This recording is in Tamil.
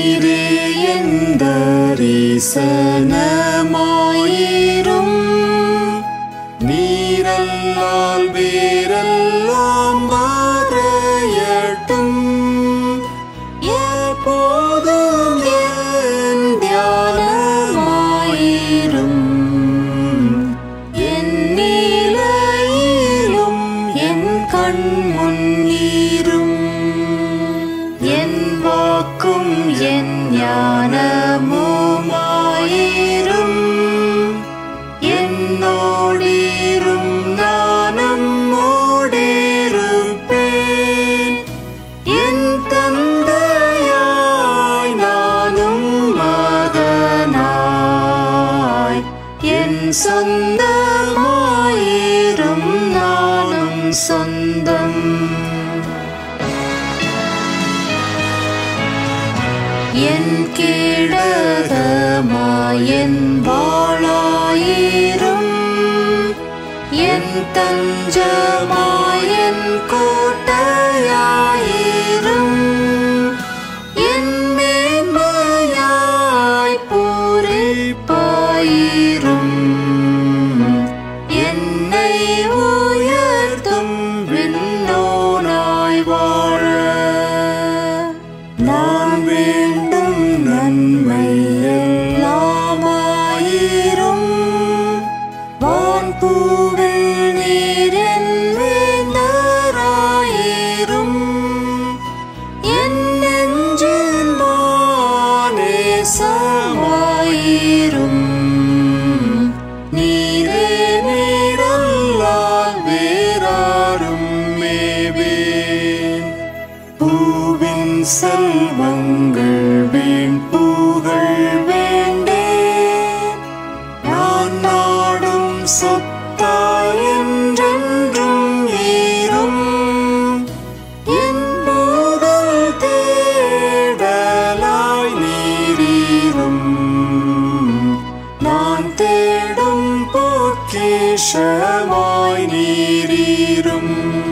நீரே எந்த ரீசனமாயிரும் நீரல்லால் வேறெல்லாம் மறையட்டும் எப்போதும் என் தியானமாயிரும் என் நிலையிலும் என் கண் முன்னீரும் என் வாக்கும் என் ஞானமுமாயிரும் என்னோடீரும் நானும் ஓடிருப்பேன் என் தந்தையாய் நானும் மகனாய் என் சொந்தமாயிரும் நானும் சொந்தம் என் கீழகமாய் என் வாழாயிரும் என் தஞ்சமாய் என் கோட்டையாயிரும் என் மேன்மையாய் பூரிப்பாயிரும் என்னை உயர்த்தும் விண்ணோனாய் வாழ நான் வேண்டும் நன்மை எல்லாமாயிரும் வான் பூவில் நீரில் வேந்தராயிரும் என் நெஞ்சின் மானேசமாயிரும் நீரே நீரல்லால் வேறாரும் மேவேன் பூவின் செல்வங்கள் வேண் பூகள் வேண்டேன் நான் நாடும் சொத்தாய் என்றென்றும் ஈரும் என் போதல் தேடலாய் நீரீரும் நான் தேடும் பொக்கிஷமாய் நீரீரும்